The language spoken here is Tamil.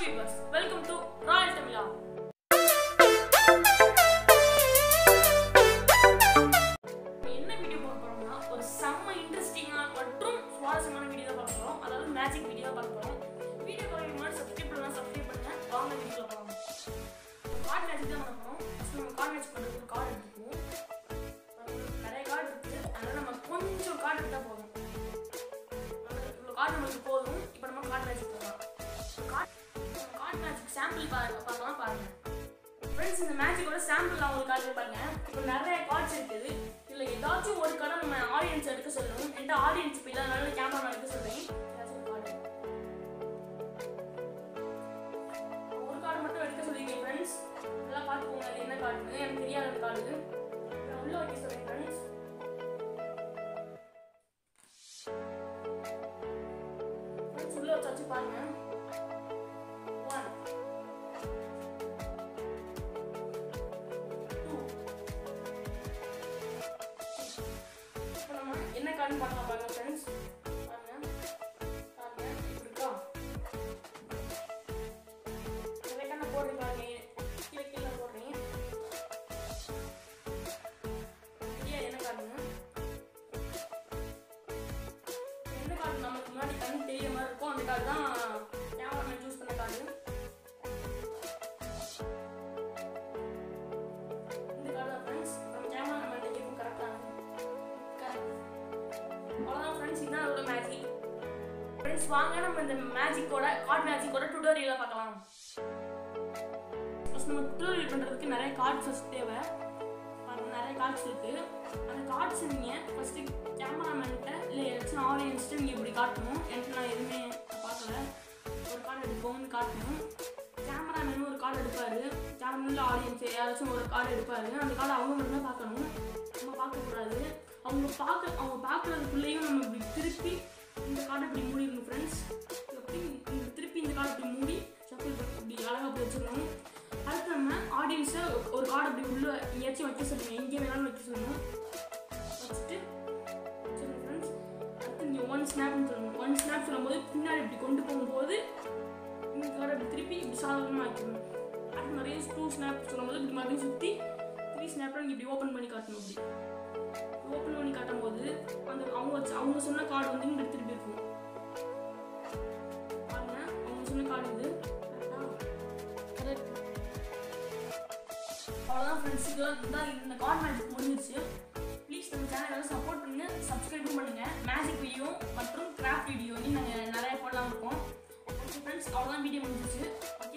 வியூவர்ஸ் வெல்கம் டு ராயல் தமிழா என்ன வீடியோ பார்க்க போறோம்னா ஒரு செம்ம இன்ட்ரெஸ்டிங்கான மற்றும் சுவாரஸ்யமான வீடியோ தான் பார்க்க போறோம் அதாவது மேஜிக் வீடியோ பார்க்க போறோம் வீடியோ பார்க்க முன்னாடி சப்ஸ்கிரைப் பண்ணலாம் சப்ஸ்கிரைப் பண்ணுங்க வாங்க வீடியோ போகலாம் கார்டு மேட்ச் தான் பண்ண போறோம் ஃபர்ஸ்ட் நம்ம கார்டு மேட்ச் பண்ணுறதுக்கு ஒரு கார்டு எடுத்துக்குவோம் அதுக்கு நிறைய கார்டு இருக்கு அதனால நம்ம கொஞ்சம் கார்டு எடுத்தா போதும் இவ்வளோ கார்டு நமக்கு போதும் இப்போ நம்ம கார்டு மேட்ச் போகலாம் கார்டு கார்டு மேட்ச் சாம்பிள் பாருங்க பார்க்கலாம் பாருங்க ஃப்ரெண்ட்ஸ் இந்த மேட்சுக்கோட சாம்பிள் நான் உங்களுக்கு காட்டுறேன் பாருங்க இப்போ நிறைய கார்ட்ஸ் இருக்குது இதில் ஏதாச்சும் ஒரு கார்டை நம்ம ஆடியன்ஸ் எடுக்க சொல்லணும் என்கிட்ட ஆடியன்ஸ் இப்போ இல்லாதனால கேமரா எடுக்க சொல்றேன் ஏதாச்சும் ஒரு கார்டு ஒரு கார்டு மட்டும் எடுக்க சொல்லிருக்கேன் ஃப்ரெண்ட்ஸ் எல்லாம் பார்த்துக்கோங்க அது என்ன கார்டுன்னு எனக்கு தெரியாத அந்த கார்டு நான் உள்ள வைக்க சொல்றேன் ஃப்ரெண்ட்ஸ் ஃப்ரெண்ட்ஸ் உள்ள வச்சாச்சு பாருங்க ஒன் இப்போ நம்ம என்ன கார்டு பார்க்கலாம் பாருங்க ஃப்ரெண்ட்ஸ் பாருங்க பாருங்க இப்படி இருக்கா நிறைய கண்ணை போடுறேன் பாருங்க கீழே கீழே போடுறேன் சரியா என்ன கார்டுங்க எந்த கார்டு நமக்கு முன்னாடி கண் தெரிய மாதிரி இருக்கும் அந்த கார்டு தான் கேமராமேன் சூஸ் பண்ண கார்டு இந்த கார்டு தான் ஃப்ரெண்ட்ஸ் நம்ம கேமராமேன் கேட்கும் கரெக்டாக கரெக்ட் அவ்வளோதான் ஃப்ரெண்ட்ஸ் இதுதான் அதோட மேஜிக் ஃப்ரெண்ட்ஸ் வாங்க நம்ம இந்த மேஜிக்கோட கார்டு மேஜிக்கோட டுடோரியலை பார்க்கலாம் ஃபர்ஸ்ட் நம்ம டுடோரியல் பண்ணுறதுக்கு நிறைய கார்ட்ஸ் ஃபஸ்ட் தேவை பாருங்க, நிறைய கார்ட்ஸ் இருக்கு அந்த கார்ட்ஸ் நீங்கள் ஃபஸ்ட்டு கேமராமேன்கிட்ட இல்லை ஏதாச்சும் ஆடியன்ஸ்ட்டு நீங்கள் இப்படி காட்டணும் எனக்கு நான் எதுவுமே பார்க்கல ஒரு கார்டு எடுப்போம்னு காட்டணும் கேமராமேன் ஒரு கார்டு எடுப்பார் கேமராமேனில் ஆடியன்ஸ் யாராச்சும் ஒரு கார்டு எடுப்பார் அந்த கார்டு அவங்க மட்டும் தான் பார்க்கணும் நம்ம பார்க்கக்கூடாது அவங்க பார்க்க அவங்க பார்க்குறதுக்குள்ளேயும் நம்ம இப்படி திருப்பி இந்த கார்டை இப்படி மூடிடணும் ஃப்ரெண்ட்ஸ் எப்படி இந்த திருப்பி இந்த கார்டை இப்படி மூடி சப்பிள் இப்படி அழகாக இப்படி வச்சிடணும் அடுத்து நம்ம ஆடியன்ஸை ஒரு கார்டு அப்படி உள்ள எங்கேயாச்சும் வைக்க சொல்லுங்க எங்கே வேணாலும் வைக்க சொல்லணும் வச்சுட்டு சொல்லுங்க ஃப்ரெண்ட்ஸ் அடுத்து நீங்கள் ஒன் ஸ்னாப்னு சொல்லணும் ஒன் ஸ்னாப் சொல்லும்போது பின்னாடி இப்படி கொண்டு போகும்போது இந்த கார்டை இப்படி திருப்பி இப்படி சாதாரணமாக வைக்கணும் அடுத்து நிறைய டூ ஸ்னாப் சொல்லும்போது இப்படி மறுபடியும் சுற்றி த்ரீ ஸ்னாப்பில் நீங்கள் இப்படி ஓப்பன் பண்ணி காட்டணும் இப்படி ஓப்பன் பண்ணி காட்டும் போது அந்த அவங்க வச்சு அவங்க சொன்ன கார்டு வந்து இங்கே திருப்பி இருக்கும் பாருங்க அவங்க சொன்ன கார்டு இது கரெக்ட் அவ்வளோதான் ஃப்ரெண்ட்ஸ் இதெல்லாம் இதுதான் இந்த கார்டு மேஜிக் முடிஞ்சிருச்சு ப்ளீஸ் நம்ம சேனலை சப்போர்ட் பண்ணுங்க சப்ஸ்கிரைபும் பண்ணுங்க மேஜிக் வீடியோ மற்றும் கிராஃப்ட் வீடியோ நாங்கள் நிறைய போடலாம் இருக்கோம் ஓகே ஃப்ரெண்ட்ஸ் அவ்வளோதான் வீடியோ முடிஞ்சிருச்சு ஓகே